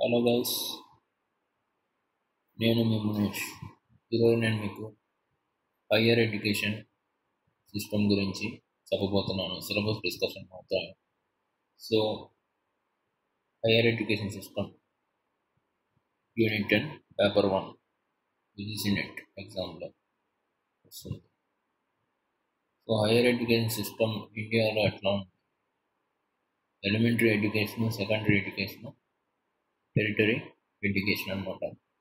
Hello guys నేను మీ మునేష్ ఈరోజు నేను మీకు హయ్యర్ ఎడ్యుకేషన్ సిస్టమ్ గురించి చెప్పబోతున్నాను సిలబస్ డిస్కషన్ మాత్రమే so higher education system unit ten paper one UGC NET ఎగ్జామ్లో వస్తుంది సో హయ్యర్ ఎడ్యుకేషన్ సిస్టమ్ ఇండియాలో ఎట్లా ఉంది elementary education secondary education tertiary education అనమాట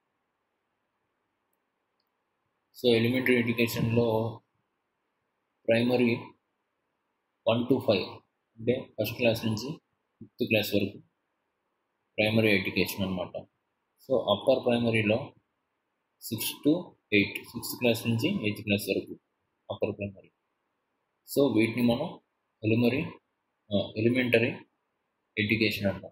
సో ఎలిమెంటరీ ఎడ్యుకేషన్లో ప్రైమరీ వన్ టు ఫైవ్ అంటే ఫస్ట్ క్లాస్ నుంచి ఫిఫ్త్ క్లాస్ వరకు ప్రైమరీ ఎడ్యుకేషన్ అనమాట సో అప్పర్ ప్రైమరీలో six to eight sixth class నుంచి ఎయిత్ క్లాస్ వరకు అప్పర్ ప్రైమరీ సో వీటిని మనం ఎలిమరీ ఎలిమెంటరీ ఎడ్యుకేషన్ అంటాం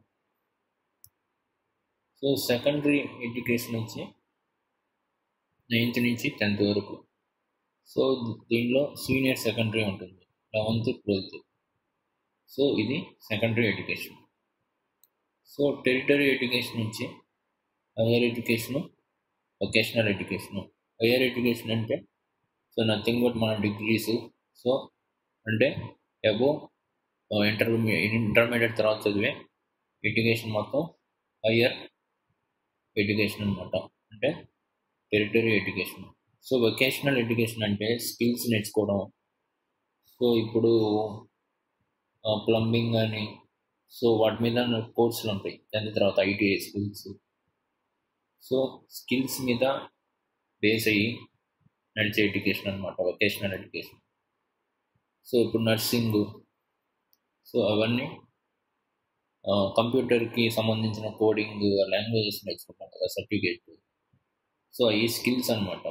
సో సెకండరీ ఎడ్యుకేషన్ వచ్చి నైన్త్ నుంచి టెన్త్ వరకు సో దీనిలో సీనియర్ సెకండరీ ఉంటుంది లెవెన్త్ ట్వెల్త్ సో ఇది secondary education so tertiary education నుంచి higher education vocational education higher education అంటే సో నథింగ్ బట్ మన డిగ్రీస్ సో అంటే అబో ఇంటర్మీ ఇంటర్మీడియట్ తర్వాత చదివే ఎడ్యుకేషన్ మొత్తం హయ్యర్ ఎడ్యుకేషన్ అనమాట అంటే tertiary education so vocational education అంటే స్కిల్స్ నేర్చుకోవడం సో ఇప్పుడు ప్లంబింగ్ అని సో వాటి మీద కోర్సులు ఉంటాయి దాని తర్వాత ఐటీఐ స్కిల్స్ సో స్కిల్స్ మీద బేస్ అయ్యి నడిచే ఎడ్యుకేషన్ అనమాట వొకేషనల్ ఎడ్యుకేషన్ సో ఇప్పుడు నర్సింగ్ సో అవన్నీ కంప్యూటర్కి సంబంధించిన కోడింగ్ లాంగ్వేజెస్ నేర్చుకుంటాం కదా సర్టిఫికేట్ సో ఈ స్కిల్స్ అనమాట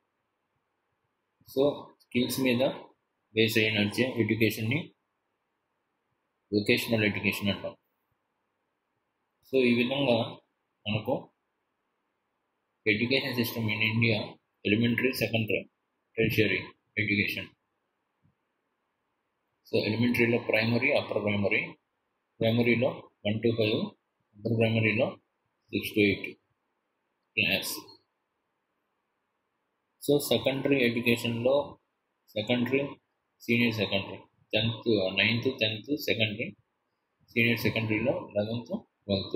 సో స్కిల్స్ మీద బేస్ అయ్యి నడిచే ఎడ్యుకేషన్ని వొకేషనల్ ఎడ్యుకేషన్ అంటాం సో ఈ విధంగా మనకు education system in India elementary secondary tertiary education so ఎలిమెంటరీలో ప్రైమరీ అప్పర్ ప్రైమరీ ప్రైమరీలో వన్ టు ఫైవ్ అప్పర్ ప్రైమరీలో six to eight class so secondary ఎడ్యుకేషన్లో secondary senior secondary tenth ninth tenth secondary senior సెకండరీలో eleventh twelfth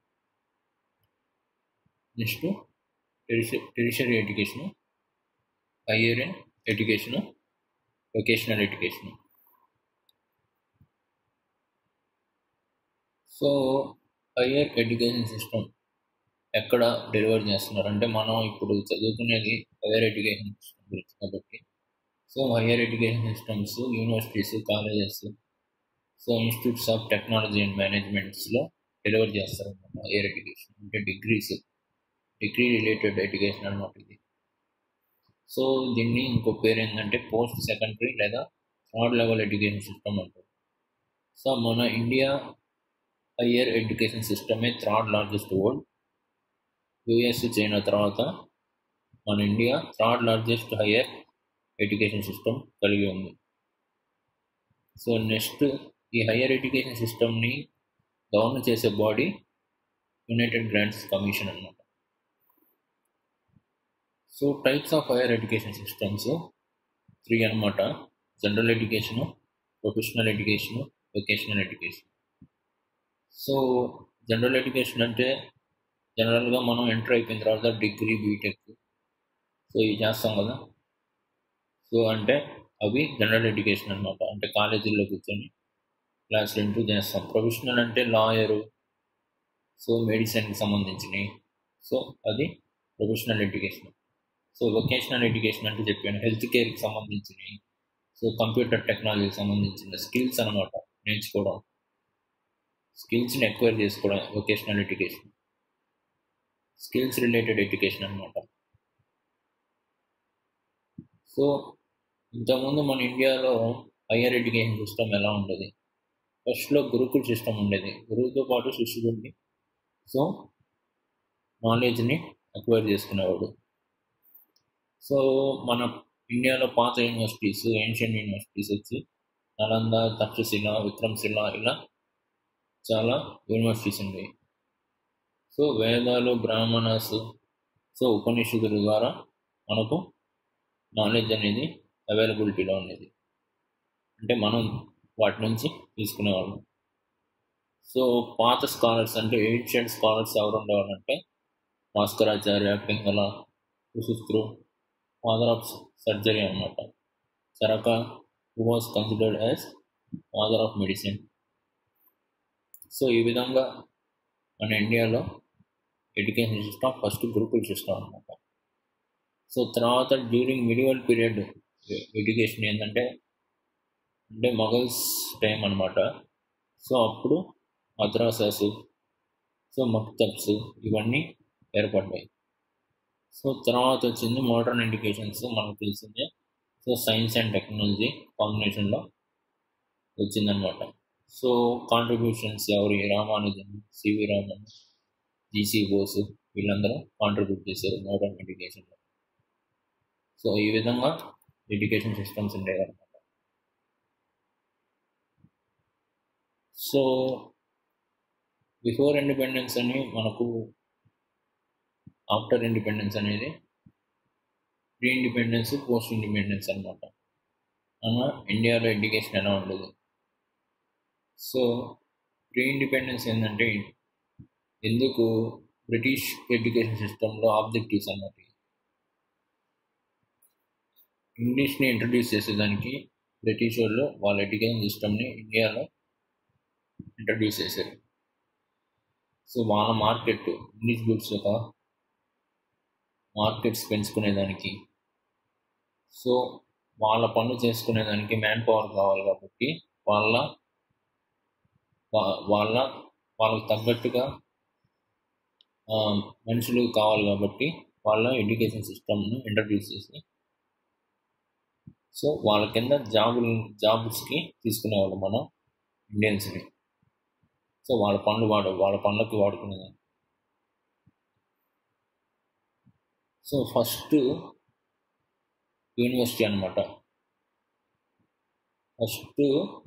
next tertiary education higher education vocational education so higher education system ఎక్కడ deliver చేస్తున్నారు అంటే మనం ఇప్పుడు చదువుకునేది higher education system గురించి కాబట్టి so higher education systems universities colleges so institutes of technology and మేనేజ్మెంట్స్లో డెలివర్ చేస్తారు అనమాట హయ్యర్ ఎడ్యుకేషన్ అంటే డిగ్రీస్ డిగ్రీ రిలేటెడ్ ఎడ్యుకేషన్ అనమాట ఇది సో దీన్ని ఇంకో పేరు ఏంటంటే పోస్ట్ సెకండరీ లేదా థర్డ్ లెవెల్ ఎడ్యుకేషన్ సిస్టమ్ అంటారు సో మన ఇండియా హయ్యర్ ఎడ్యుకేషన్ సిస్టమే third largest world US China తర్వాత మన India third largest higher education system కలిగి ఉంది సో నెక్స్ట్ ఈ హయ్యర్ ఎడ్యుకేషన్ సిస్టమ్ని గవర్న్ చేసే బాడీ యునైటెడ్ గ్రాంట్స్ కమిషన్ అనమాట so types of higher education systems three అనమాట general education professional education vocational education so general education అంటే జనరల్గా మనం ఎంటర్ అయిపోయిన తర్వాత డిగ్రీ బీటెక్ సో ఇవి చేస్తాం కదా సో అంటే అవి జనరల్ ఎడ్యుకేషన్ అనమాట అంటే కాలేజీల్లో కూర్చొని క్లాసులు వింటూ చేస్తాం ప్రొఫెషనల్ అంటే లాయరు సో మెడిసిన్కి సంబంధించినవి సో అది professional education so vocational education అంటే చెప్పాను హెల్త్ కేర్కి సంబంధించినవి సో కంప్యూటర్ టెక్నాలజీకి సంబంధించిన స్కిల్స్ అనమాట నేర్చుకోవడం స్కిల్స్ని ఎక్వైర్ చేసుకోవడం vocational education skills related education అనమాట సో ఇంతకుముందు మన ఇండియాలో హయ్యర్ ఎడ్యుకేషన్ సిస్టమ్ ఎలా ఉండేది ఫస్ట్లో గురుకుల్ సిస్టమ్ ఉండేది గురువుతో పాటు శిష్యుడిని సో నాలెడ్జ్ని అక్వైర్ చేసుకునేవాడు సో మన ఇండియాలో పాత యూనివర్సిటీస్ ఏన్షియన్ యూనివర్సిటీస్ వచ్చి నలంద తక్షశిల విక్రమ్శిల ఇలా చాలా యూనివర్సిటీస్ ఉండేవి సో వేదాలు బ్రాహ్మణాస్ సో ఉపనిషత్తుల ద్వారా మనకు నాలెడ్జ్ అనేది అవైలబిలిటీలో ఉండేది అంటే మనం వాటి నుంచి తీసుకునేవాళ్ళం సో పాత స్కాలర్స్ అంటే ఏన్షియంట్ స్కాలర్స్ ఎవరు ఉండేవాళ్ళంటే భాస్కరాచార్య పింగళ కుసుత్రు ఫాదర్ ఆఫ్ సర్జరీ అన్నమాట Charaka who was considered as father of medicine so ఈ విధంగా మన ఇండియాలో education system first gurukula system అనమాట సో తర్వాత డ్యూరింగ్ మిడివల్ పీరియడ్ ఎడ్యుకేషన్ ఏంటంటే అంటే మొఘల్స్ టైం అనమాట సో అప్పుడు మద్రాసాస్ సో మక్తబ్స్ ఇవన్నీ ఏర్పడ్డాయి సో తర్వాత వచ్చింది మోడర్న్ ఎడ్యుకేషన్స్ మనకు తెలిసిందే సో సైన్స్ అండ్ టెక్నాలజీ కాంబినేషన్లో వచ్చిందనమాట సో కాంట్రిబ్యూషన్స్ ఎవరి రామానుజన్ సివి రామన్ జీసీ బోస్ వీళ్ళందరూ కాంట్రిబ్యూట్ చేశారు మోడర్న్ ఎడ్యుకేషన్లో సో ఈ విధంగా ఎడ్యుకేషన్ సిస్టమ్స్ ఉండేవి అనమాట సో బిఫోర్ ఇండిపెండెన్స్ అని మనకు ఆఫ్టర్ ఇండిపెండెన్స్ అనేది ప్రీ ఇండిపెండెన్స్ పోస్ట్ ఇండిపెండెన్స్ అనమాట మన ఇండియాలో ఎడ్యుకేషన్ ఎలా ఉండదు సో ప్రీ ఇండిపెండెన్స్ ఏంటంటే ఎందుకు బ్రిటిష్ ఎడ్యుకేషన్ సిస్టంలో ఆబ్జెక్టివ్స్ అన్నమాట ఇంగ్లీష్ని ఇంట్రడ్యూస్ చేసేదానికి బ్రిటిష్ వాళ్ళు వాళ్ళ ఎడ్యుకేషన్ సిస్టమ్ని ఇండియాలో ఇంట్రడ్యూస్ చేశారు సో వాళ్ళ మార్కెట్ ఇంగ్లీష్ గుడ్స్ యొక్క మార్కెట్స్ పెంచుకునేదానికి సో వాళ్ళ పనులు చేసుకునేదానికి మ్యాన్ పవర్ కావాలి కాబట్టి వాళ్ళ వాళ్ళ వాళ్ళకి తగ్గట్టుగా మనుషులు కావాలి కాబట్టి వాళ్ళ ఎడ్యుకేషన్ సిస్టమ్ను ఇంట్రడ్యూస్ చేసి సో వాళ్ళ కింద జాబులు జాబ్స్కి తీసుకునేవాళ్ళు మనం ఇండియన్స్ని సో వాళ్ళ పనులు వాడు వాళ్ళ పనులకి వాడుకునేదాన్ని సో ఫస్ట్ యూనివర్సిటీ అనమాట ఫస్ట్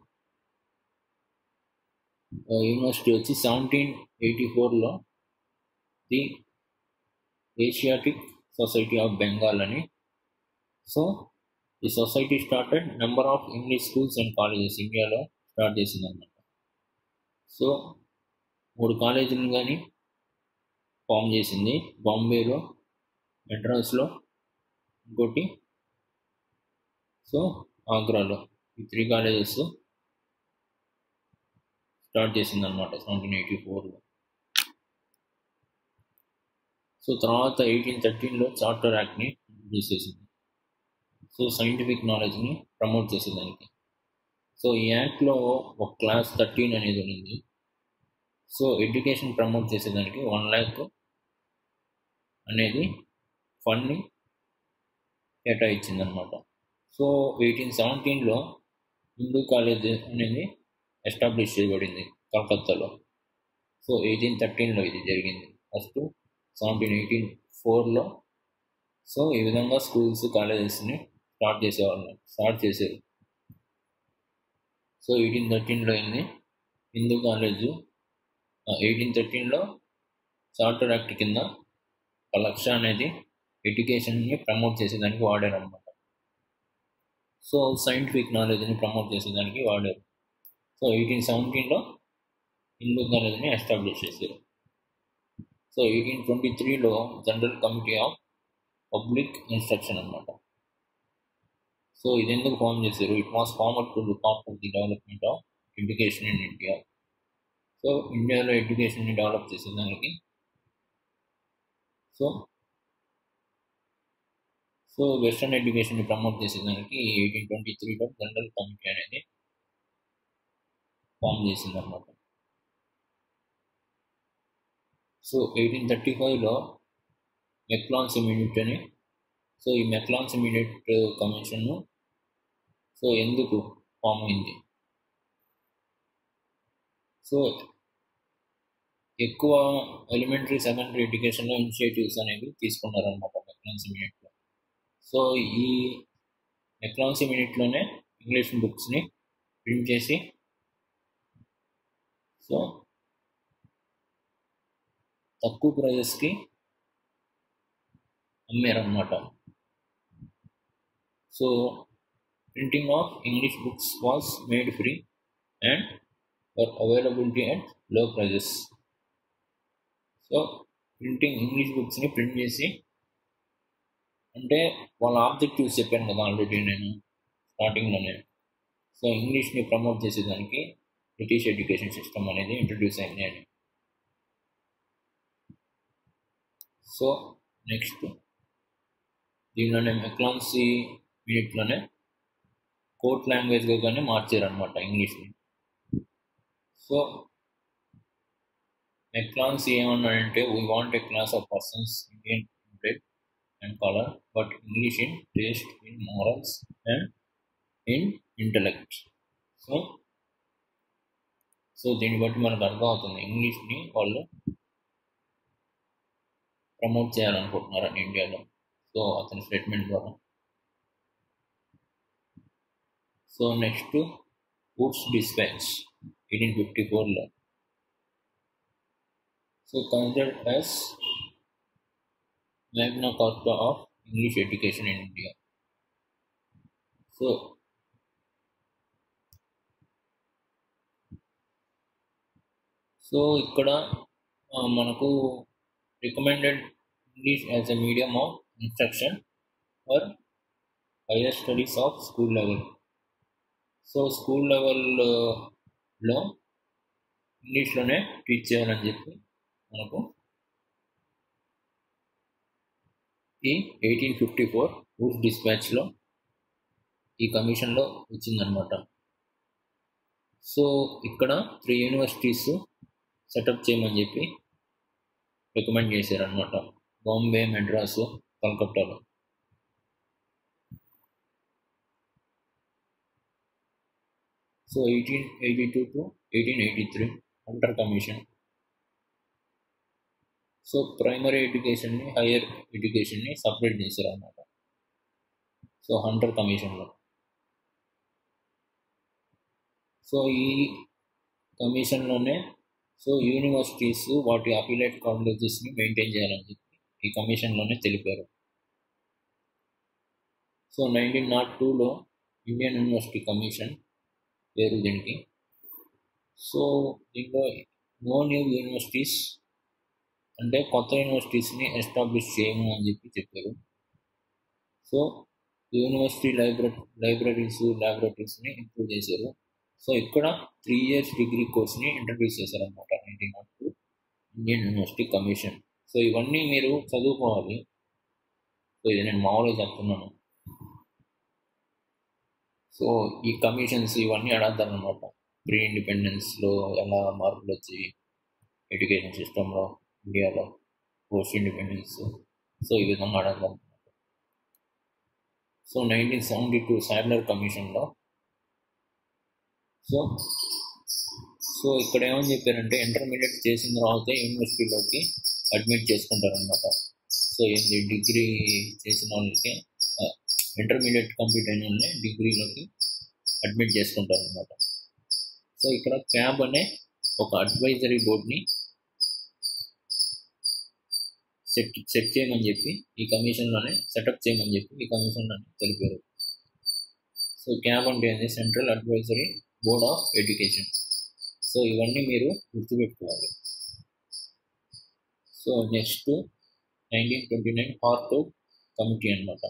యూనివర్సిటీ వచ్చి సెవెంటీన్ ఎయిటీ ఫోర్లో the Asiatic society of Bengal అని సో ఈ society started number of English schools and colleges ఇండియాలో స్టార్ట్ చేసింది అనమాట సో మూడు కాలేజీలు కానీ ఫామ్ చేసింది బాంబేలో మెడ్రాస్లో ఇంకోటి సో ఆగ్రాలో ఈ త్రీ కాలేజెస్ స్టార్ట్ చేసింది అనమాట సెవెంటీన్ ఎయిటీ ఫోర్లో సో తర్వాత ఎయిటీన్ థర్టీన్లో చార్టర్ యాక్ట్ని ఇంట్రడ్యూస్ చేసింది సో సైంటిఫిక్ నాలెడ్జ్ని ప్రమోట్ చేసేదానికి సో ఈ యాక్ట్లో ఒక క్లాస్ థర్టీన్ అనేది ఉంది సో ఎడ్యుకేషన్ ప్రమోట్ చేసేదానికి వన్ ల్యాక్ అనేది ఫండ్ని కేటాయించింది అనమాట సో ఎయిటీన్ సెవెంటీన్లో హిందూ కాలేజ్ అనేది ఎస్టాబ్లిష్ చేయబడింది కలకత్తాలో సో ఎయిటీన్ థర్టీన్లో ఇది జరిగింది ఫస్ట్ సెవెంటీన్ ఎయిటీన్ ఫోర్లో సో ఈ విధంగా స్కూల్స్ కాలేజెస్ని స్టార్ట్ చేసేవాళ్ళు స్టార్ట్ చేశారు సో ఎయిటీన్ థర్టీన్లో అయింది హిందూ కాలేజ్ ఎయిటీన్ థర్టీన్లో చార్టర్ యాక్ట్ కింద ఒక లక్ష అనేది ఎడ్యుకేషన్ని ప్రమోట్ చేసేదానికి వాడారు అనమాట సో సైంటిఫిక్ నాలెడ్జ్ని ప్రమోట్ చేసేదానికి వాడారు సో ఎయిటీన్ సెవెంటీన్లో హిందూ కాలేజ్ని ఎస్టాబ్లిష్ చేశారు సో ఎయిటీన్ ట్వంటీ త్రీలో general committee of public instruction అనమాట సో ఇది ఎందుకు ఫామ్ చేశారు it was former to look after the development of education in India so ఇండియాలో ఎడ్యుకేషన్ని డెవలప్ చేసేదానికి సో సో వెస్ట్రన్ ఎడ్యుకేషన్ని ప్రమోట్ చేసేదానికి ఎయిటీన్ ట్వంటీ త్రీలో జనరల్ కమిటీ అనేది ఫామ్ చేసింది అనమాట సో ఎయిటీన్ థర్టీ ఫైవ్లో మెక్లాన్స్ ఇమీడియట్ అని సో ఈ మెక్లాన్స్ ఇమీడియట్ కమిషన్ సో ఎందుకు ఫామ్ అయింది సో ఎక్కువ ఎలిమెంటరీ సెకండరీ ఎడ్యుకేషన్లో ఇనిషియేటివ్స్ అనేవి తీసుకున్నారనమాట మెక్లాన్స్ ఇమీడియట్లో సో ఈ మెక్లాన్స్ ఇమీడియట్లోనే ఇంగ్లీష్ బుక్స్ని ప్రింట్ చేసి సో తక్కువ ప్రైజెస్కి అమ్మారనమాట so printing of English books was made free and for availability at low prices so printing English బుక్స్ని ప్రింట్ చేసి అంటే వాళ్ళ ఆబ్జెక్టివ్స్ చెప్పాను కదా ఆల్రెడీ నేను స్టార్టింగ్లోనే సో ఇంగ్లీష్ని ప్రమోట్ చేసేదానికి బ్రిటిష్ ఎడ్యుకేషన్ సిస్టమ్ అనేది ఇంట్రడ్యూస్ అయింది అని సో నెక్స్ట్ దీనిలోనే మెక్లాన్సీ మినిట్లోనే కోర్ట్ లాంగ్వేజ్గా కానీ మార్చారనమాట ఇంగ్లీష్ని సో మెక్లాన్సీ ఏమన్నాడంటే we want a class of persons Indian bread and colour but English in taste in morals and in intellect so so దీన్ని బట్టి మనకు అర్థం అవుతుంది ఇంగ్లీష్ని వాళ్ళు ప్రమోట్ చేయాలనుకుంటున్నారని ఇండియాలో సో అతని స్టేట్మెంట్ ద్వారా so next Wood's dispatch eighteen fifty ఫోర్లో so considered as Magna Carta of English education in India so so ఇక్కడ మనకు recommended English as a medium of instruction for higher studies of school level so school లెవెల్లో ఇంగ్లీష్లోనే teach చేయాలని చెప్పి మనకు ఈ eighteen fifty four రూఫ్ డిస్పాచ్లో ఈ కమిషన్లో వచ్చిందనమాట సో ఇక్కడ త్రీ యూనివర్సిటీస్ సెటప్ చేయమని చెప్పి రికమెండ్ చేశారనమాట బాంబే మెడ్రాసు కలకత్తాలో so eighteen eighty two to eighteen eighty three Hunter commission so primary ఎడ్యుకేషన్ని హయ్యర్ ఎడ్యుకేషన్ని సపరేట్ చేశారన్నమాట సో హంటర్ కమిషన్లో సో ఈ కమిషన్లోనే సో యూనివర్సిటీస్ వాటి అఫిలేట్ కాలేజెస్ని మెయింటైన్ చేయాలని చెప్పి ఈ కమిషన్లోనే తెలిపారు సో నైన్టీన్ నాట్ టూలో ఇండియన్ యూనివర్సిటీ కమిషన్ పేరు దీనికి సో దీంట్లో నో న్యూ యూనివర్సిటీస్ అంటే కొత్త యూనివర్సిటీస్ని ఎస్టాబ్లిష్ చేయము అని చెప్పి చెప్పారు సో యూనివర్సిటీ లైబ్రరీ లైబ్రరీస్ ల్యాబొరేటరీస్ని ఇంప్రూవ్ చేశారు సో ఇక్కడ త్రీ ఇయర్స్ డిగ్రీ కోర్స్ని ఇంట్రడ్యూస్ చేశారనమాట nineteen nought two Indian university commission so ఇవన్నీ మీరు చదువుకోవాలి సో ఇది నేను మామూలుగా చెప్తున్నాను సో ఈ కమిషన్స్ ఇవన్నీ అడగతారనమాట ప్రీ ఇండిపెండెన్స్లో ఎలా మార్పులు వచ్చి ఎడ్యుకేషన్ సిస్టంలో ఇండియాలో పోస్ట్ ఇండిపెండెన్స్ సో ఈ విధంగా అడగతారు so nineteen seventy two Sadler కమిషన్లో సో సో ఇక్కడ ఏమని చెప్పారంటే ఇంటర్మీడియట్ చేసిన తర్వాత యూనివర్సిటీలోకి అడ్మిట్ చేసుకుంటారనమాట సో ఏంటి డిగ్రీ చేసిన వాళ్ళకి ఇంటర్మీడియట్ కంప్లీట్ అయిన వాళ్ళని డిగ్రీలోకి అడ్మిట్ చేసుకుంటారు అనమాట సో ఇక్కడ క్యాబ్ అనే ఒక అడ్వైజరీ బోర్డ్ని సెట్ సెట్ చేయమని చెప్పి ఈ కమిషన్లోనే సెటప్ చేయమని చెప్పి ఈ కమిషన్లోనే తెలిపారు సో క్యాబ్ అంటే ఏంటి central advisory board of education so ఇవన్నీ మీరు గుర్తుపెట్టుకోవాలి so next nineteen twenty nine part committee అనమాట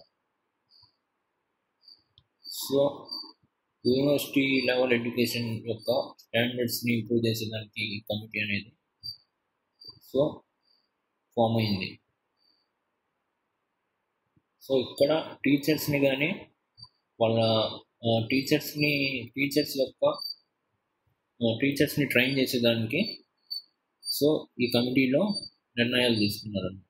సో యూనివర్సిటీ లెవెల్ ఎడ్యుకేషన్ యొక్క స్టాండర్డ్స్ని ఇంప్రూవ్ చేసేదానికి ఈ కమిటీ అనేది సో ఫామ్ అయింది సో ఇక్కడ టీచర్స్ని కానీ వాళ్ళ టీచర్స్ని టీచర్స్ యొక్క టీచర్స్ని ట్రైన్ చేసేదానికి సో ఈ కమిటీలో నిర్ణయాలు తీసుకున్నారు అనమాట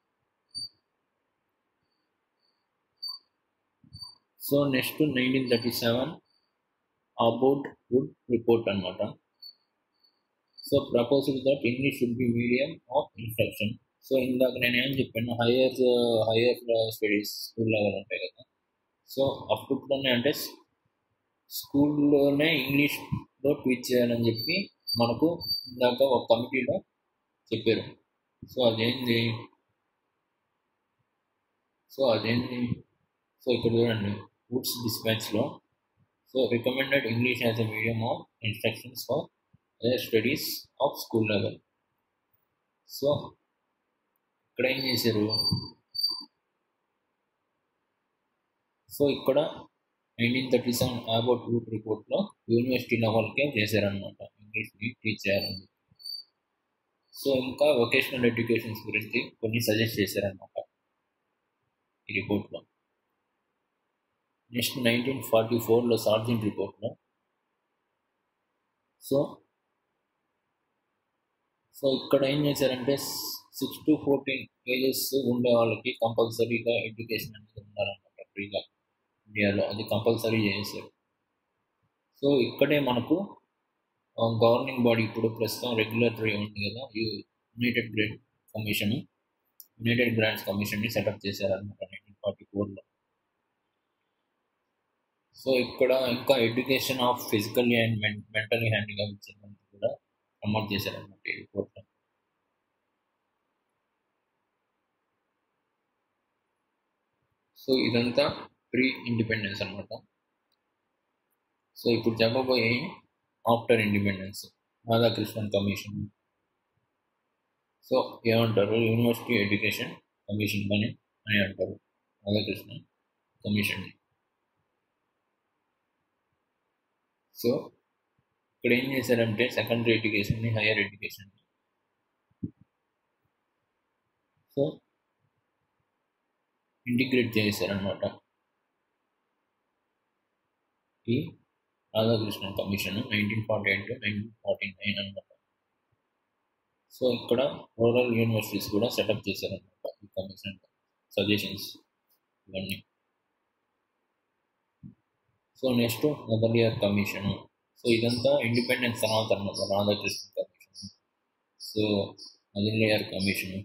so next nineteen thirty seven Abbott Wood report అనమాట so proposed that English should be medium of instruction so ఇందాక నేను ఏం చెప్పాను higher higher studies school level ఉంటాయి కదా సో అప్పట్లోనే అంటే స్కూల్లోనే ఇంగ్లీష్లో టీచ్ చేయాలని చెప్పి మనకు ఇందాక ఒక కమిటీలో చెప్పారు సో అదేంది సో అదేంది సో ఇక్కడ చూడండి వుడ్స్ డిస్పాచ్లో so recommended English as a medium of instructions for higher studies of school level so ఇక్కడ ఏం చేశారు సో ఇక్కడ nineteen thirty seven Abbott Wood రిపోర్ట్లో యూనివర్సిటీ లెవెల్కే చేశారనమాట ఇంగ్లీష్ని టీచ్ చేయాలని సో ఇంకా వొకేషనల్ ఎడ్యుకేషన్స్ గురించి కొన్ని సజెస్ట్ చేశారనమాట ఈ రిపోర్ట్లో నెక్స్ట్ నైన్టీన్ ఫార్టీ ఫోర్లో సార్జెంట్ రిపోర్ట్లో సో సో ఇక్కడ ఏం చేశారంటే సిక్స్ టు ఫోర్టీన్ ఏజెస్ ఉండే వాళ్ళకి కంపల్సరీగా ఎడ్యుకేషన్ అనేది ఉండాలన్నమాట ఫ్రీగా ఇండియాలో అది కంపల్సరీ చేశారు సో ఇక్కడే మనకు గవర్నింగ్ బాడీ ఇప్పుడు ప్రస్తుతం రెగ్యులేటరీ ఉంది కదా united grade commission united grants కమిషన్ని సెటప్ చేశారనమాట నైన్టీన్ ఫార్టీ ఫోర్లో సో ఇక్కడ ఇంకా education of physically and mentally handicap కూడా ప్రమోట్ చేశారనమాట ఈ రిపోర్ట్లో సో ఇదంతా ప్రీ ఇండిపెండెన్స్ అనమాట సో ఇప్పుడు చెప్పబోయే after independence Radhakrishnan commission so ఏమంటారు యూనివర్సిటీ ఎడ్యుకేషన్ కమిషన్ అని అని అంటారు రాధాకృష్ణన్ కమిషన్ సో ఇక్కడ ఏం చేశారంటే సెకండరీ ఎడ్యుకేషన్ని హైయర్ ఎడ్యుకేషన్ సో ఇంటిగ్రేట్ చేశారనమాట ఈ Radhakrishnan commission nineteen forty eight to nineteen forty nine అనమాట సో ఇక్కడ రూరల్ యూనివర్సిటీస్ కూడా సెటప్ చేశారనమాట ఈ కమిషన్ సజెషన్స్ ఇవన్నీ సో నెక్స్ట్ మొదటి ఇయర్ కమిషన్ సో ఇదంతా ఇండిపెండెన్స్ తర్వాత అనమాట రాధాకృష్ణ కమిషన్ సో మొదటి ఇయర్ కమిషన్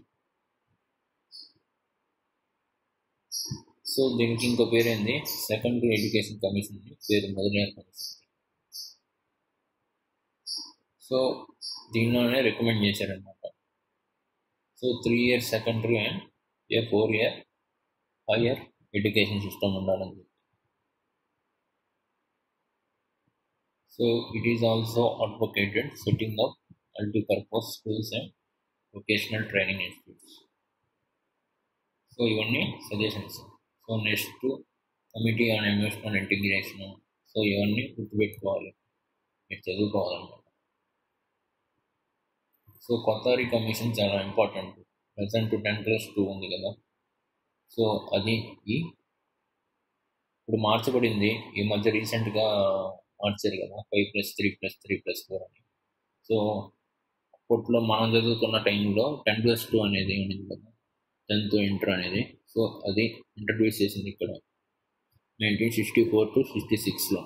సో దీనికి ఇంకో పేరేంది సెకండరీ ఎడ్యుకేషన్ కమిషన్ పేరు మొదటి ఇయర్ కమిషన్ సో దీనిలోనే రికమెండ్ చేశారనమాట so three year secondary and a four year higher education system ఉండాలని చెప్పి so it is also advocated setting up multipurpose schools and vocational training institutes so ఇవన్నీ suggestions so next committee on emotional integration so ఇవన్నీ గుర్తుపెట్టుకోవాలి మీరు చదువుకోవాలన్నమాట so Kothari commission చాలా important present ten plus two ఉంది కదా సో అది ఈ ఇప్పుడు మార్చబడింది ఈ మధ్య రీసెంట్గా మార్చారు కదా five plus three plus three plus four అని సో అప్పట్లో మనం చదువుకున్న టైంలో టెన్ ప్లస్ టూ అనేది ఉంది కదా టెన్త్ ఇంటర్ అనేది సో అది ఇంట్రడ్యూస్ చేసింది ఇక్కడ nineteen sixty four to sixty సిక్స్లో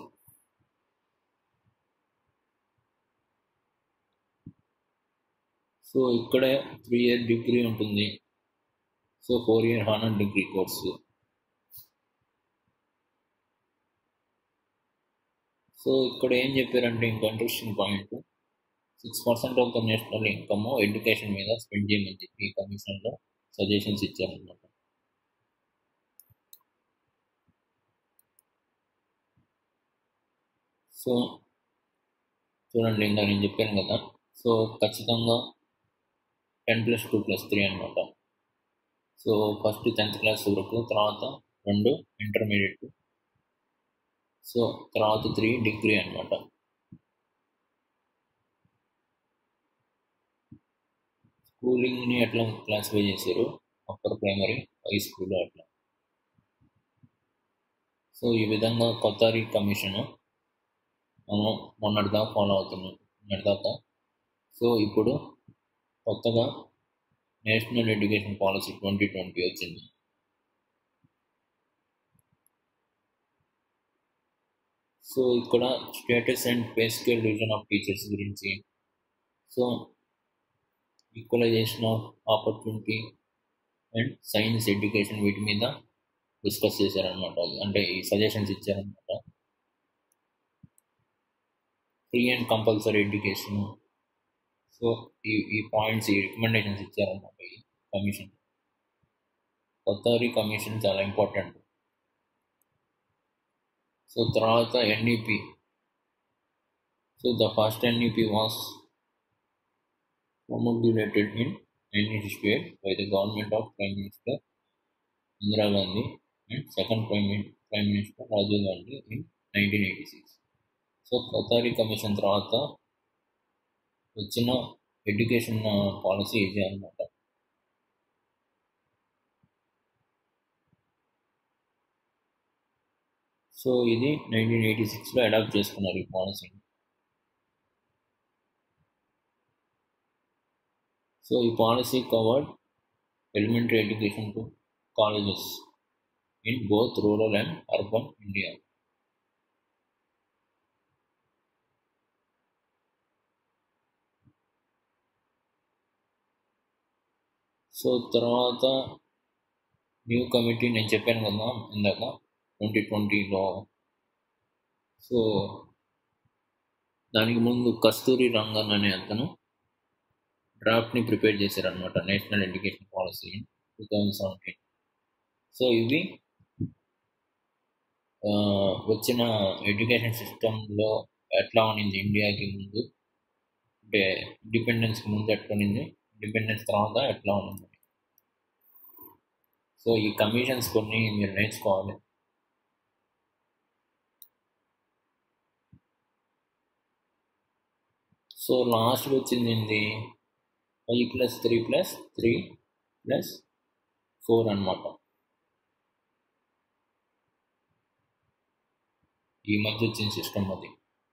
సో ఇక్కడ త్రీ ఇయర్ డిగ్రీ ఉంటుంది so four year honour degree course so ఇక్కడ ఏం చెప్పారంటే ఇంకా interesting point six percent of the national income education మీద స్పెండ్ చేయమని చెప్పి ఈ కమిషన్లో సజెషన్స్ ఇచ్చారనమాట సో చూడండి ఇందా నేను చెప్పాను కదా సో ఖచ్చితంగా ten plus two plus three అనమాట సో ఫస్ట్ టెన్త్ క్లాస్ వరకు తర్వాత రెండు ఇంటర్మీడియట్ సో తర్వాత త్రీ డిగ్రీ అనమాట స్కూలింగ్ని ఎట్లా క్లాసిఫై చేశారు అప్పర్ ప్రైమరీ హై స్కూల్ అట్లా సో ఈ విధంగా కొత్తారి కమిషన్ మనం మొన్నటిదాకా ఫాలో అవుతున్నాం మొన్నటిదాకా సో ఇప్పుడు కొత్తగా national education policy twenty twenty వచ్చింది సో ఇక్కడ status and pay scale division of teachers గురించి so equalization of opportunity and science education వీటి మీద డిస్కస్ చేశారనమాట అంటే ఈ సజెషన్స్ ఇచ్చారనమాట free and compulsory education so so ఈ ఈ పాయింట్స్ ఈ రికమెండేషన్స్ ఇచ్చారన్నమాట ఈ కమిషన్ కొత్తరి కమిషన్ చాలా ఇంపార్టెంట్ సో తర్వాత NEP so the first NEP was promulgated in 1968 by the government of Prime Minister Indira Gandhi and second Prime, Min- Prime Minister Rajiv Gandhi in 1986. So Kothari commission తర్వాత వచ్చిన education policy ఇది అనమాట so ఇది nineteen eighty సిక్స్లో adapt చేసుకున్నారు ఈ పాలసీని so ఈ policy covered elementary education to colleges in both rural and urban India so తర్వాత న్యూ కమిటీ నేను చెప్పాను కదా ఇందాక ట్వంటీ ట్వంటీలో సో దానికి ముందు కస్తూరి రంగన్ అనే అతను డ్రాఫ్ట్ని ప్రిపేర్ చేశారనమాట national education policy two thousand seventeen so ఇవి ఆ, వచ్చిన ఎడ్యుకేషన్ సిస్టంలో ఎట్లా ఉన్నింది ఇండియాకి ముందు అంటే ఇండిపెండెన్స్కి ముందు ఎట్లా ఉన్నింది ఇండిపెండెన్స్ తర్వాత ఎట్లా ఉన్నింది సో ఈ కమిషన్స్ కొన్ని మీరు నేర్చుకోవాలి సో లాస్ట్ వచ్చింది ఏంది five plus three plus three plus four అనమాట ఈ మధ్య వచ్చిన సిస్టమ్ అది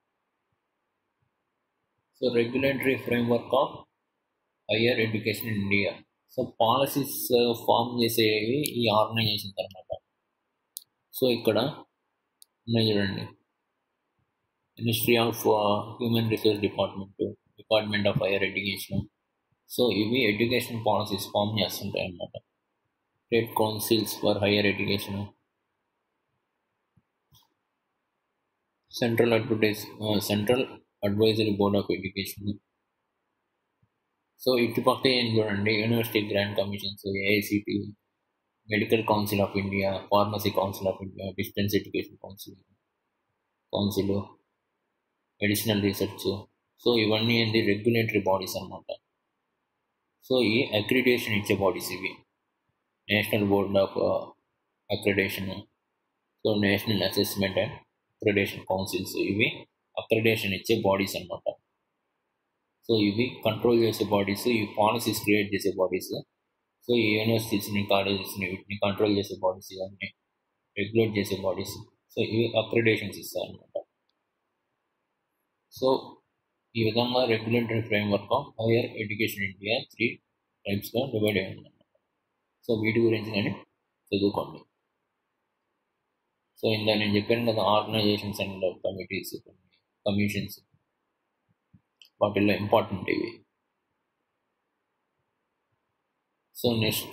so regulatory framework of higher education in India so policies form చేసేవి ఈ ఆర్గనైజేషన్స్ అనమాట సో ఇక్కడ ఉన్నాయి చూడండి ministry of human resource department department of higher education so ఇవి ఎడ్యుకేషన్ పాలసీస్ ఫామ్ చేస్తుంటాయి అన్నమాట state councils for higher education central advertise central advisory board of education so ఇటుపక్క ఏం చూడండి university grant commissions AICT medical council of India pharmacy council of India distance education council council medicinal research so ఇవన్నీ ఏంది regulatory bodies అన్నమాట so ఈ accreditation ఇచ్చే bodies ఇవి national board of accreditation so national assessment and accreditation councils ఇవి accreditation ఇచ్చే bodies అన్నమాట so ఇవి కంట్రోల్ చేసే బాడీస్ ఈ పాలసీస్ క్రియేట్ చేసే బాడీస్ సో ఈ యూనివర్సిటీస్ని కాలేజెస్ని వీటిని కంట్రోల్ చేసే బాడీస్ ఇవన్నీ రెగ్యులేట్ చేసే బాడీస్ సో ఇవి అక్రిడేషన్స్ ఇస్తారనమాట సో ఈ విధంగా regulatory framework of higher education India three టైప్స్గా డివైడ్ అయ్యి ఉందన్నమాట సో వీటి గురించి నేను చదువుకోండి సో ఇందా నేను చెప్పాను కదా ఆర్గనైజేషన్స్ అండ్ కమిటీస్ కమిషన్స్ వాటిల్లో ఇంపార్టెంట్ ఇవి సో నెక్స్ట్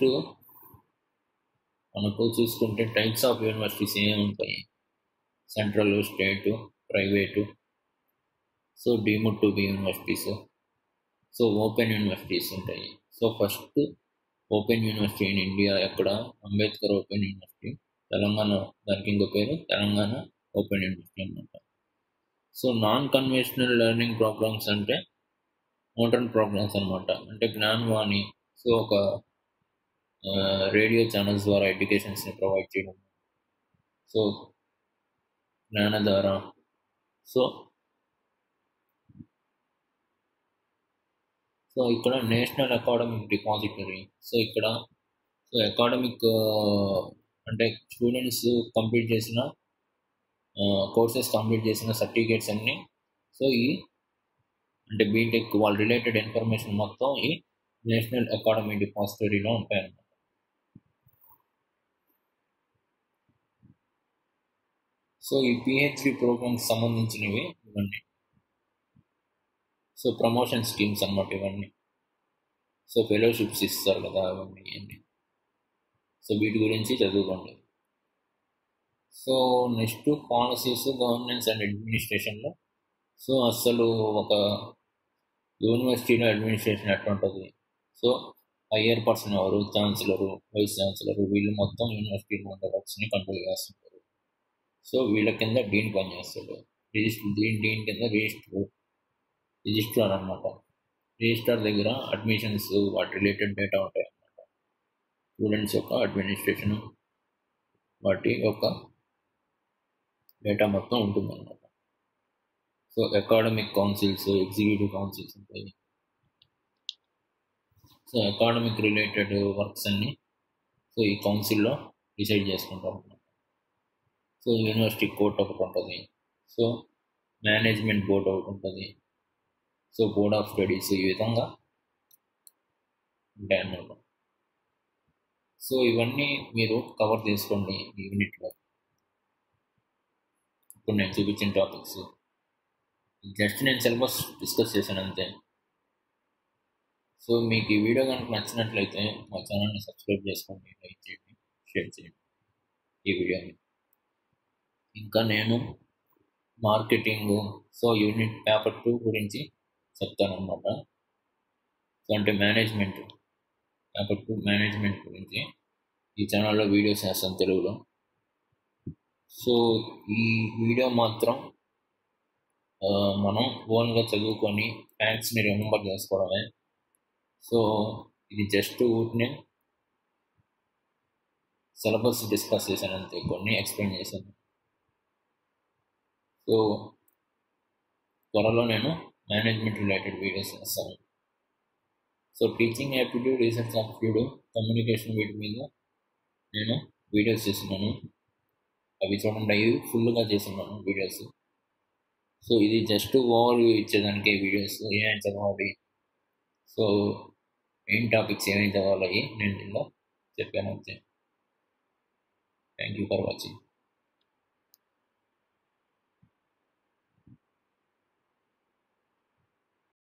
మనకు చూసుకుంటే టైప్స్ ఆఫ్ యూనివర్సిటీస్ ఏమి ఉంటాయి central state private so deemed to be universities so open universities ఉంటాయి so first open university in India ఎక్కడ అంబేద్కర్ ఓపెన్ యూనివర్సిటీ తెలంగాణ దానికి ఇంకో పేరు తెలంగాణ ఓపెన్ యూనివర్సిటీ అనమాట so non conventional learning programmes అంటే మోడర్న్ ప్రోగ్రామ్స్ అనమాట అంటే జ్ఞానవాణి సో ఒక రేడియో ఛానల్స్ ద్వారా ఎడ్యుకేషన్స్ని ప్రొవైడ్ చేయడం సో జ్ఞానధార సో సో ఇక్కడ నేషనల్ అకాడమిక్ డిపాజిటరీ సో ఇక్కడ సో అకాడమిక్ అంటే స్టూడెంట్స్ కంప్లీట్ చేసిన కోర్సెస్ కంప్లీట్ చేసిన సర్టిఫికేట్స్ అన్నీ సో ఈ అంటే బీటెక్ వాళ్ళ రిలేటెడ్ ఇన్ఫర్మేషన్ మొత్తం ఈ నేషనల్ అకాడమీ డిపాజిటరీలో ఉంటాయన్నమాట సో ఈ పిహెచ్డి ప్రోగ్రామ్కి సంబంధించినవి ఇవన్నీ సో ప్రమోషన్ స్కీమ్స్ అన్నమాట ఇవన్నీ సో ఫెలోషిప్స్ ఇస్తారు కదా అవన్నీ ఇవన్నీ సో వీటి గురించి చదువుకోండి so next policies governance and అడ్మినిస్ట్రేషన్లో సో అసలు ఒక యూనివర్సిటీలో అడ్మినిస్ట్రేషన్ ఎట్లా ఉంటుంది సో హయ్యర్ పర్సన్ ఎవరు ఛాన్సలరు వైస్ ఛాన్సలరు వీళ్ళు మొత్తం యూనివర్సిటీలో ఉండే వర్క్స్ని కంట్రోల్ చేస్తుంటారు సో వీళ్ళ కింద డీన్ పనిచేస్తాడు రిజిస్టర్ డీన్ డీన్ కింద రిజిస్టర్ రిజిస్ట్రార్ అనమాట రిజిస్ట్రార్ దగ్గర అడ్మిషన్స్ వాటి రిలేటెడ్ డేటా ఉంటాయి అన్నమాట స్టూడెంట్స్ యొక్క అడ్మినిస్ట్రేషన్ వాటి యొక్క డేటా మొత్తం ఉంటుంది అన్నమాట so academic councils executive councils ఉంటాయి సో అకాడమిక్ రిలేటెడ్ వర్క్స్ అన్నీ సో ఈ కౌన్సిల్లో డిసైడ్ చేసుకుంటాం అన్నమాట సో యూనివర్సిటీ కోర్ట్ ఒకటి ఉంటుంది సో మేనేజ్మెంట్ బోర్డ్ ఒకటి ఉంటుంది సో బోర్డ్ ఆఫ్ స్టడీస్ ఈ విధంగా ఉంటాయి అన్నమాట సో ఇవన్నీ మీరు కవర్ చేసుకోండి ఈ యూనిట్లో ఇప్పుడు నేను చూపించిన టాపిక్స్ జస్ట్ నేను సిలబస్ డిస్కస్ చేశాను అంతే సో మీకు ఈ వీడియో కనుక నచ్చినట్లయితే మా ఛానల్ని సబ్స్క్రైబ్ చేసుకోండి లైక్ చేయండి షేర్ చేయండి ఈ వీడియోని ఇంకా నేను marketing so unit paper two గురించి చెప్తానమాట సో అంటే మేనేజ్మెంట్ పేపర్ టూ మేనేజ్మెంట్ గురించి ఈ ఛానల్లో వీడియోస్ చేస్తాను తెలుగులో సో ఈ వీడియో మాత్రం మనం ఓన్గా చదువుకొని ఫ్యాక్ట్స్ని రిమెంబర్ చేసుకోవడమే సో ఇది జస్ట్ ఊరినే సిలబస్ డిస్కస్ చేశాను అంతే కొన్ని ఎక్స్ప్లెయిన్ చేశాను సో త్వరలో నేను మేనేజ్మెంట్ రిలేటెడ్ వీడియోస్ చేస్తాను so teaching aptitude research aptitude communication వీటి మీద నేను వీడియోస్ చేస్తున్నాను అవి చూడండి అవి ఫుల్గా చేస్తున్నాను వీడియోస్ సో ఇది జస్ట్ ఓవర్ ఇచ్చేదానికి వీడియోస్ ఏమేమి చదవాలి సో మెయిన్ టాపిక్స్ ఏమేమి చదవాలి నేను దీనిలో చెప్పాను అంతే థ్యాంక్ యూ ఫర్ వాచింగ్